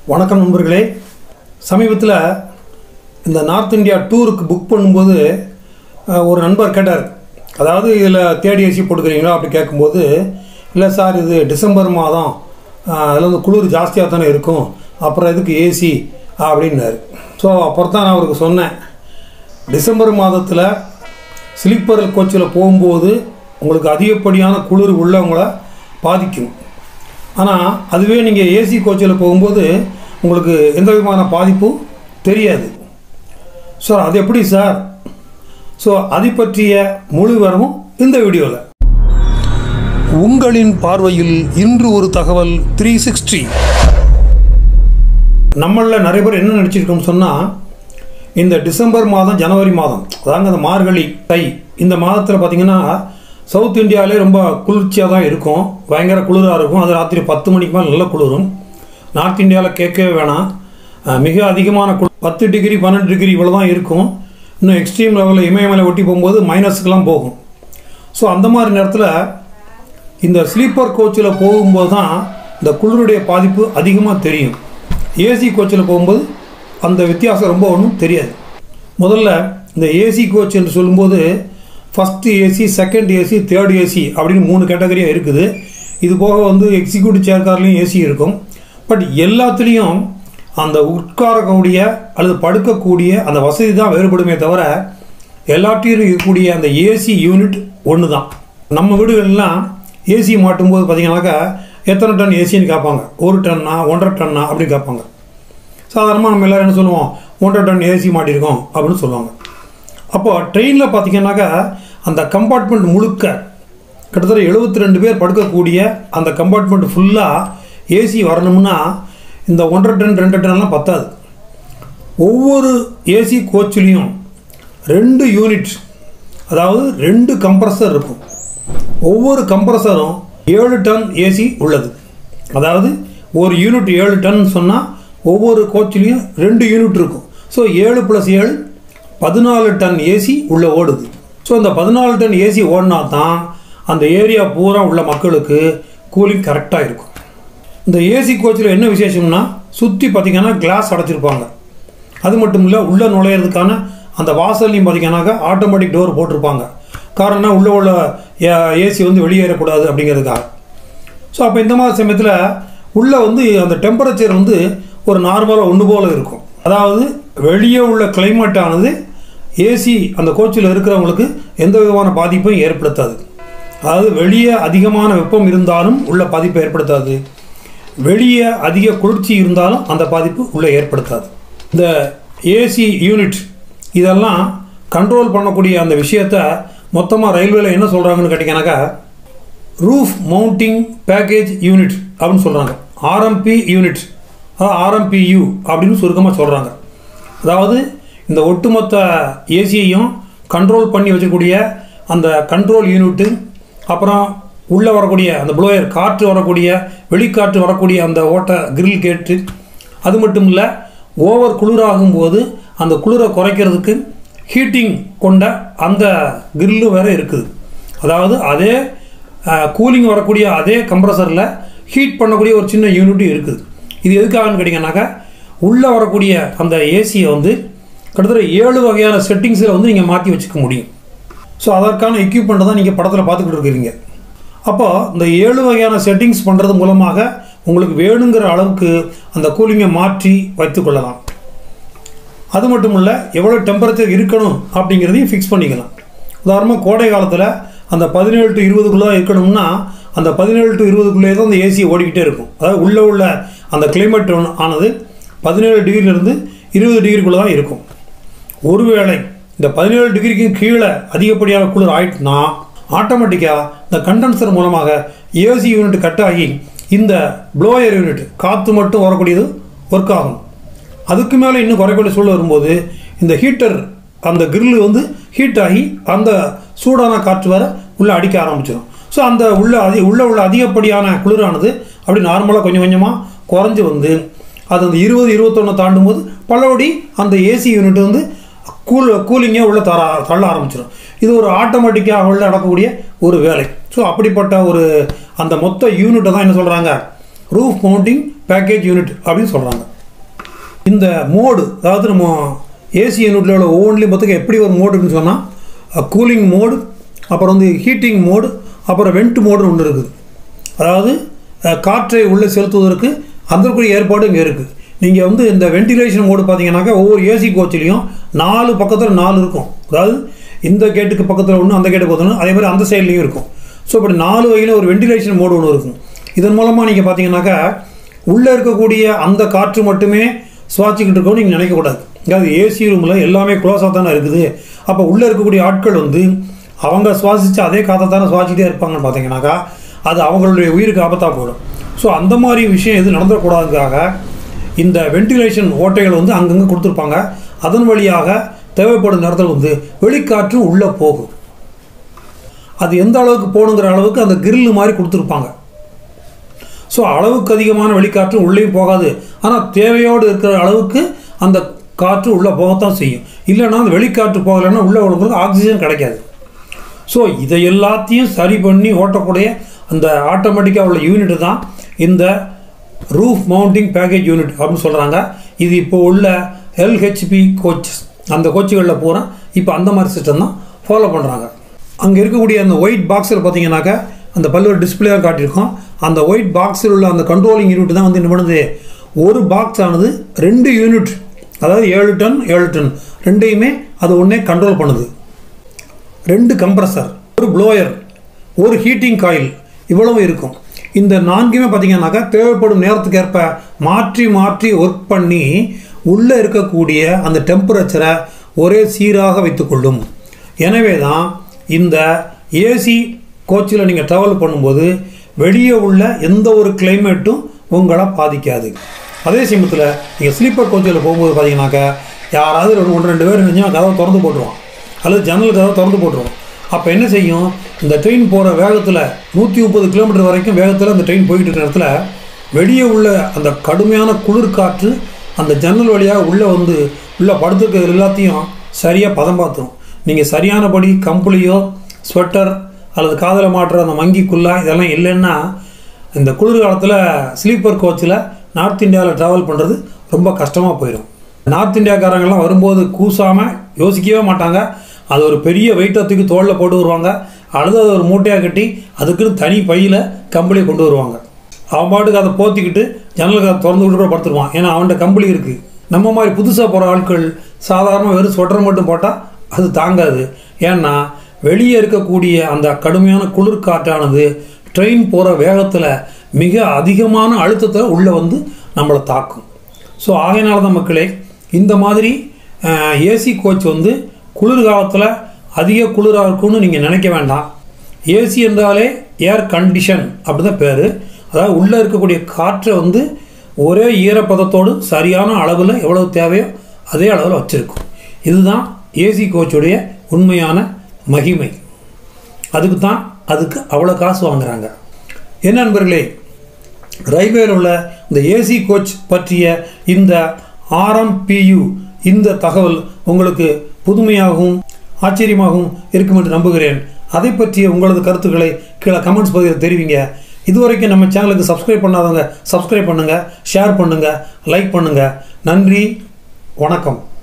வணக்கம் நண்பர்களே சமீபத்தில் இந்த நார்த் இந்தியா டூருக்கு புக் பண்ணும்போது அஹ், ஒரு நண்பர் கேட்டார் அதாவது இதில் தேர்ட் ஏசி போட்டுக்கிறீங்களா அப்படி கேட்கும்போது இல்லை சார் இது டிசம்பர் மாதம் அஹ், அதில் வந்து குளிர் ஜாஸ்தியாக தானே இருக்கும் அப்புறம் எதுக்கு ஏசி அப்படின்னாரு ஸோ அப்புறம் தான் நான் அவருக்கு சொன்னேன் டிசம்பர் மாதத்தில் ஸ்லீப்பர் கோச்சில் போகும்போது உங்களுக்கு அதிகப்படியான குளிர் உள்ளவங்கள பாதிக்கும் ஆனால் அதுவே நீங்கள் ஏசி கோச்சில் போகும்போது உங்களுக்கு எந்த விதமான பாதிப்பும் தெரியாது சார் அது எப்படி சார் ஸோ அதை பற்றிய முழு விவரமும் இந்த வீடியோவில் உங்களின் பார்வையில் இன்று ஒரு தகவல் த்ரீ சிக்ஸ்டி நம்மளில் நிறைய பேர் என்ன நினச்சிருக்கோம்னு சொன்னால் இந்த டிசம்பர் மாதம் ஜனவரி மாதம் அதாங்க அந்த மார்கழி தை இந்த மாதத்தில் பார்த்தீங்கன்னா சவுத் இந்தியாவிலே ரொம்ப குளிர்ச்சியாக தான் இருக்கும் பயங்கர குளிராக இருக்கும் அது ராத்திரி பத்து மணிக்கு மேலே நல்ல குளிரும் நார்த் இந்தியாவில் கேட்கவே வேணாம் அஹ் மிக அதிகமான குளிர் பத்து டிகிரி பன்னெண்டு டிகிரி இவ்வளோ தான் இருக்கும் இன்னும் எக்ஸ்ட்ரீம் லெவலில் இமயமலை ஒட்டி போகும்போது மைனஸுக்கெலாம் போகும் ஸோ அந்த மாதிரி நேரத்தில் இந்த ஸ்லீப்பர் கோச்சில் போகும்போது தான் இந்த குளிருடைய பாதிப்பு அதிகமாக தெரியும் ஏசி கோச்சில் போகும்போது அந்த வித்தியாசம் ரொம்ப ஒன்றும் தெரியாது முதல்ல இந்த ஏசி கோச் என்று சொல்லும்போது first AC second AC third AC அப்படின்னு மூணு கேட்டகரியாக இருக்குது இது போக வந்து எக்ஸிக்யூட்டிவ் சேர்க்கார்லேயும் ஏசி இருக்கும் பட் எல்லாத்துலேயும் அந்த உட்காரக்கூடிய அல்லது படுக்கக்கூடிய அந்த வசதி தான் வேறுபடுமே தவிர எல்லாத்தையும் இருக்கக்கூடிய அந்த ஏசி யூனிட் ஒன்று தான் நம்ம வீடுகள்லாம் ஏசி மாட்டும்போது பார்த்தீங்கன்னாக்கா எத்தனை டன் ஏசின்னு கேட்பாங்க ஒரு டன்னா ஒன்றரை டன்னா அப்படின்னு கேட்பாங்க சாதாரணமாக நம்ம எல்லோரும் என்ன சொல்லுவோம் ஒன்றரை டன் ஏசி மாட்டியிருக்கோம் அப்படின்னு சொல்லுவாங்க அப்போ ட்ரெயினில் பார்த்தீங்கன்னாக்கா அந்த கம்பார்ட்மெண்ட் முழுக்க கிட்டத்தட்ட எழுபத்தி ரெண்டு பேர் படுக்கக்கூடிய அந்த கம்பார்ட்மெண்ட் ஃபுல்லாக ஏசி வரணும்னா இந்த ஒன்றரை டன் ரெண்டு டன்லாம் பத்தாது ஒவ்வொரு ஏசி கோச்சிலையும் ரெண்டு யூனிட் அதாவது ரெண்டு கம்ப்ரஸர் இருக்கும் ஒவ்வொரு கம்ப்ரஸரும் ஏழு டன் ஏசி உள்ளது அதாவது ஒரு யூனிட் ஏழு டன் சொன்னால் ஒவ்வொரு கோச்சிலையும் ரெண்டு யூனிட் இருக்கும் ஸோ ஏழு ப்ளஸ் ஏழு பதினாலு டன் ஏசி உள்ளே ஓடுது ஸோ இந்த பதினாலு டன் ஏசி ஓடினா தான் அந்த ஏரியா பூரா உள்ள மக்களுக்கு கூலிங் கரெக்டாக இருக்கும் இந்த ஏசி கோச்சில் என்ன விசேஷம்னா சுற்றி பார்த்தீங்கன்னா கிளாஸ் அடைச்சிருப்பாங்க அது மட்டும் இல்லை உள்ளே நுழையிறதுக்கான அந்த வாசல்லையும் பார்த்தீங்கன்னாக்கா ஆட்டோமேட்டிக் டோர் போட்டிருப்பாங்க காரணம் உள்ளே உள்ள ஏசி வந்து வெளியேறக்கூடாது அப்படிங்கிறதுக்காக ஸோ அப்போ இந்த மாதிரி சமயத்தில் உள்ளே வந்து அந்த டெம்பரேச்சர் வந்து ஒரு நார்மலாக ஒன்று போல் இருக்கும் அதாவது வெளியே உள்ள climate ஆனது ஏசி அந்த கோச்சில் இருக்கிறவங்களுக்கு எந்த விதமான பாதிப்பையும் ஏற்படுத்தாது அதாவது வெளியே அதிகமான வெப்பம் இருந்தாலும் உள்ள பாதிப்பை ஏற்படுத்தாது வெளியே அதிக குளிர்ச்சி இருந்தாலும் அந்த பாதிப்பு உள்ளே ஏற்படுத்தாது இந்த ஏசி யூனிட் இதெல்லாம் கண்ட்ரோல் பண்ணக்கூடிய அந்த விஷயத்த மொத்தமாக ரயில்வேல என்ன சொல்கிறாங்கன்னு கேட்டிங்கனாக்கா ரூஃப் மவுண்டிங் பேக்கேஜ் யூனிட் அப்படின்னு சொல்கிறாங்க ஆர்எம்பி யூனிட் அதாவது ஆர்எம்பியு அப்படின்னு சுருக்கமாக சொல்கிறாங்க அதாவது இந்த ஒட்டுமொத்த ஏசியையும் கண்ட்ரோல் பண்ணி வச்சக்கூடிய அந்த கண்ட்ரோல் யூனிட்டு அப்புறம் உள்ளே வரக்கூடிய அந்த ப்ளோயர் காற்று வரக்கூடிய வெளிக்காற்று வரக்கூடிய அந்த ஓட்ட கிரில் கேட்டு அது மட்டும் இல்லை ஓவர் குளிராகும் போது அந்த குளிரை குறைக்கிறதுக்கு ஹீட்டிங் கொண்ட அந்த கிரில்லு வேறு இருக்குது அதாவது அதே கூலிங் வரக்கூடிய அதே கம்ப்ரஸரில் ஹீட் பண்ணக்கூடிய ஒரு சின்ன யூனிட்டும் இருக்குது இது எதுக்காகன்னு கேட்டிங்கன்னாக்கா உள்ளே வரக்கூடிய அந்த ஏசியை வந்து கிட்டத்தட்ட ஏழு வகையான செட்டிங்ஸில் வந்து நீங்கள் மாற்றி வச்சுக்க முடியும் ஸோ அதற்கான எக்யூப்மெண்ட்டை தான் நீங்கள் படத்தில் பார்த்துக்கிட்டு இருக்கிறீங்க அப்போ இந்த ஏழு வகையான செட்டிங்ஸ் பண்ணுறது மூலமாக உங்களுக்கு வேணுங்கிற அளவுக்கு அந்த கூலிங்கை மாற்றி வைத்துக்கொள்ளலாம் அது மட்டும் இல்லை எவ்வளோ டெம்பரேச்சர் இருக்கணும் அப்படிங்கிறதையும் ஃபிக்ஸ் பண்ணிக்கலாம் உதாரணமாக கோடை காலத்தில் அந்த பதினேழு டு இருபதுக்குள்ளே தான் இருக்கணும்னா அந்த பதினேழு டு இருபதுக்குள்ளே தான் அந்த ஏசி ஓடிக்கிட்டே இருக்கும் அதாவது உள்ளே உள்ள அந்த கிளைமேட் ஆனது பதினேழு டிகிரிலேருந்து இருபது டிகிரிக்குள்ளே தான் இருக்கும் ஒருவேளை இந்த பதினேழு டிகிரிக்கு கீழே அதிகப்படியான குளிர் ஆயிட்டுனா ஆட்டோமேட்டிக்காக இந்த கண்டென்சர் மூலமாக ஏசி யூனிட் கட் ஆகி இந்த ப்ளோயர் யூனிட் காற்று மட்டும் வரக்கூடியது ஒர்க் ஆகும் அதுக்கு மேலே இன்னும் குறைக்கூடிய சூழல் வரும்போது இந்த ஹீட்டர் அந்த கிரில் வந்து ஹீட் ஆகி அந்த சூடான காற்று வர உள்ளே அடிக்க ஆரம்பிச்சிடும் ஸோ அந்த உள்ள அதி உள்ள உள்ள அதிகப்படியான குளிரானது அப்படி நார்மலாக கொஞ்சம் கொஞ்சமாக குறைஞ்சி வந்து அது அந்த இருபது இருபத்தொன்று தாண்டும் போது பலபடி அந்த ஏசி யூனிட் வந்து கூல் கூலிங்கே உள்ள தர தள்ள ஆரம்பிச்சிடும் இது ஒரு ஆட்டோமேட்டிக்காக உள்ள நடக்கக்கூடிய ஒரு வேலை ஸோ அப்படிப்பட்ட ஒரு அந்த மொத்த யூனிட்டை தான் என்ன சொல்கிறாங்க ரூஃப் மவுண்டிங் பேக்கேஜ் யூனிட் அப்படின்னு சொல்கிறாங்க இந்த மோடு அதாவது நம்ம ஏசி யூனிட்டில் உள்ள ஒவ்வொன்றிலையும் பார்த்துக்க எப்படி ஒரு மோடு இருக்குன்னு சொன்னால் கூலிங் மோடு அப்புறம் வந்து ஹீட்டிங் மோடு அப்புறம் வெண்ட் மோடுன்னு ஒன்று இருக்குது அதாவது அஹ், காற்றை உள்ளே செலுத்துவதற்கு அதற்குரிய ஏற்பாடு இங்கே இருக்குது நீங்கள் வந்து இந்த வென்டிலேஷன் மோடு பார்த்தீங்கன்னாக்கா ஒவ்வொரு ஏசி கோச்சிலையும் நாலு பக்கத்தில் நாலு இருக்கும் அதாவது இந்த கேட்டுக்கு பக்கத்தில் ஒன்று அந்த கேட்டுக்கு பக்கத்தில் அதே மாதிரி அந்த சைட்லேயும் இருக்கும் ஸோ இப்படி நாலு வகையில் ஒரு வென்டிலேஷன் மோடு ஒன்று இருக்கும் இதன் மூலமாக நீங்கள் பார்த்தீங்கன்னாக்கா உள்ளே இருக்கக்கூடிய அந்த காற்று மட்டுமே சுவாசிக்கிட்டு இருக்கோம்னு நீங்கள் நினைக்கக்கூடாது அதாவது ஏசி ரூமில் எல்லாமே க்ளோஸாக தானே இருக்குது அப்போ உள்ளே இருக்கக்கூடிய ஆட்கள் வந்து அவங்க சுவாசித்து அதே காற்றை தானே சுவாசிக்கிட்டே இருப்பாங்கன்னு பார்த்தீங்கன்னாக்கா அது அவங்களுடைய உயிருக்கு ஆபத்தாக போயிடும் ஸோ அந்த மாதிரி விஷயம் எதுவும் நடந்துடக்கூடாதுக்காக இந்த வென்டிலேஷன் ஓட்டைகள் வந்து அங்கங்கே கொடுத்துருப்பாங்க அதன் வழியாக தேவைப்படும் நேரத்தில் வந்து வெளிக்காற்று உள்ளே போகும் அது எந்த அளவுக்கு போகணுங்கிற அளவுக்கு அந்த கிரில் மாதிரி கொடுத்துருப்பாங்க ஸோ அளவுக்கு அதிகமான வெளிக்காற்று உள்ளேயும் போகாது ஆனால் தேவையோடு இருக்கிற அளவுக்கு அந்த காற்று உள்ளே போகத்தான் செய்யும் இல்லைன்னா அந்த வெளிக்காற்று போகலைன்னா உள்ளே உள்ளவங்களுக்கு ஆக்சிஜன் கிடைக்காது ஸோ இதை எல்லாத்தையும் சரி பண்ணி ஓட்டக்கூடிய அந்த ஆட்டோமேட்டிக்காக உள்ள யூனிட் தான் இந்த ரூஃப் மவுண்டிங் பேக்கேஜ் யூனிட் அப்படின்னு சொல்கிறாங்க இது இப்போ உள்ள எல்ஹெச்பி கோச் அந்த கோச்சுகளில் பூரா இப்போ அந்த மாதிரி சிஸ்டம் தான் ஃபாலோ பண்ணுறாங்க அங்கே இருக்கக்கூடிய அந்த ஒயிட் பாக்ஸில் பார்த்தீங்கன்னாக்கா அந்த பல்வேறு டிஸ்பிளேயாக காட்டியிருக்கோம் அந்த ஒயிட் பாக்ஸில் உள்ள அந்த கண்ட்ரோலிங் யூனிட் தான் வந்து என்ன பண்ணுது ஒரு பாக்ஸ் ஆனது ரெண்டு யூனிட் அதாவது ஏழு டன் ஏழு டன் ரெண்டையுமே அது ஒன்றே கண்ட்ரோல் பண்ணுது ரெண்டு கம்ப்ரஸர் ஒரு ப்ளோயர் ஒரு ஹீட்டிங் காயில் இவ்வளவு இருக்கும் இந்த நான்குமே பார்த்தீங்கன்னாக்கா தேவைப்படும் நேரத்துக்கு ஏற்ப மாற்றி மாற்றி ஒர்க் பண்ணி உள்ளே இருக்கக்கூடிய அந்த டெம்பரேச்சரை ஒரே சீராக வைத்துக்கொள்ளும் எனவே தான் இந்த ஏசி கோச்சில் நீங்கள் ட்ராவல் பண்ணும்போது வெளியே உள்ள எந்த ஒரு கிளைமேட்டும் உங்களை பாதிக்காது அதே சமயத்தில் நீங்கள் ஸ்லீப்பர் கோச்சில் போகும்போது பார்த்தீங்கன்னாக்கா யாராவது ரெண்டு ஒன்று ரெண்டு பேர் இருந்துச்சுன்னா கதவை திறந்து போட்டுருவான் அல்லது ஜன்னல் கதவை திறந்து போட்டுருவோம் அப்போ என்ன செய்யும் இந்த ட்ரெயின் போகிற வேகத்தில் நூற்றி முப்பது கிலோமீட்டர் வரைக்கும் வேகத்தில் அந்த ட்ரெயின் போய்கிட்டு இருக்கிற இடத்துல வெளியே உள்ள அந்த கடுமையான குளிர் காற்று அந்த ஜன்னல் வழியாக உள்ளே வந்து உள்ளே படுத்துருக்க எல்லாத்தையும் சரியாக பதம் பார்த்துரும் நீங்கள் சரியானபடி கம்பளியோ ஸ்வெட்டர் அல்லது காதில் மாட்டுற அந்த மங்கி குல்லா இதெல்லாம் இல்லைன்னா இந்த குளிர் காலத்தில் ஸ்லீப்பர் கோச்சில் நார்த் இந்தியாவில் ட்ராவல் பண்ணுறது ரொம்ப கஷ்டமாக போயிடும் நார்த் இந்தியாக்காரங்கெல்லாம் வரும்போது கூசாமல் யோசிக்கவே மாட்டாங்க அது ஒரு பெரிய வெயிட்டை தூக்கி தோளில் போட்டு வருவாங்க அல்லது அது ஒரு மூட்டையாக கட்டி அதுக்குன்னு தனி பையில் கம்பளியை கொண்டு வருவாங்க அவன் பாட்டுக்கு அதை போத்திக்கிட்டு ஜன்னல் கதை திறந்து விட்டு கூட படுத்துருவான் ஏன்னா அவன்கிட்ட கம்பளி இருக்குது நம்ம மாதிரி புதுசாக போகிற ஆட்கள் சாதாரண வெறும் ஸ்வெட்டர் மட்டும் போட்டால் அது தாங்காது ஏன்னா வெளியே இருக்கக்கூடிய அந்த கடுமையான குளிர் காற்றானது ட்ரெயின் போகிற வேகத்தில் மிக அதிகமான அழுத்தத்தில் உள்ளே வந்து நம்மளை தாக்கும் ஸோ ஆகையினால தான் மக்களே இந்த மாதிரி ஏசி கோச் வந்து குளிர் காலத்தில் அதிக குளிராக இருக்கும்னு நீங்கள் நினைக்க வேண்டாம் ஏசி என்றாலே ஏர் கண்டிஷன் அப்படி தான் பேர் அதாவது உள்ளே இருக்கக்கூடிய காற்றை வந்து ஒரே ஈரப்பதத்தோடு சரியான அளவில் எவ்வளவு தேவையோ அதே அளவில் வச்சுருக்கும் இதுதான் ஏசி கோச்சுடைய உண்மையான மகிமை அதுக்கு தான் அதுக்கு அவ்வளோ காசு வாங்குறாங்க என்ன நண்பர்களே ரயில்வேல உள்ள இந்த ஏசி கோச் பற்றிய இந்த ஆர்எம்பியு இந்த தகவல் உங்களுக்கு புதுமையாகவும் ஆச்சரியமாகவும் இருக்கும் என்று நம்புகிறேன் அதை பற்றிய உங்களது கருத்துக்களை கீழே கமெண்ட்ஸ் பகுதியில் தெரிவிங்க இதுவரைக்கும் நம்ம சேனலுக்கு சப்ஸ்கிரைப் பண்ணாதவங்க சப்ஸ்கிரைப் பண்ணுங்கள் ஷேர் பண்ணுங்கள் லைக் பண்ணுங்கள் நன்றி வணக்கம்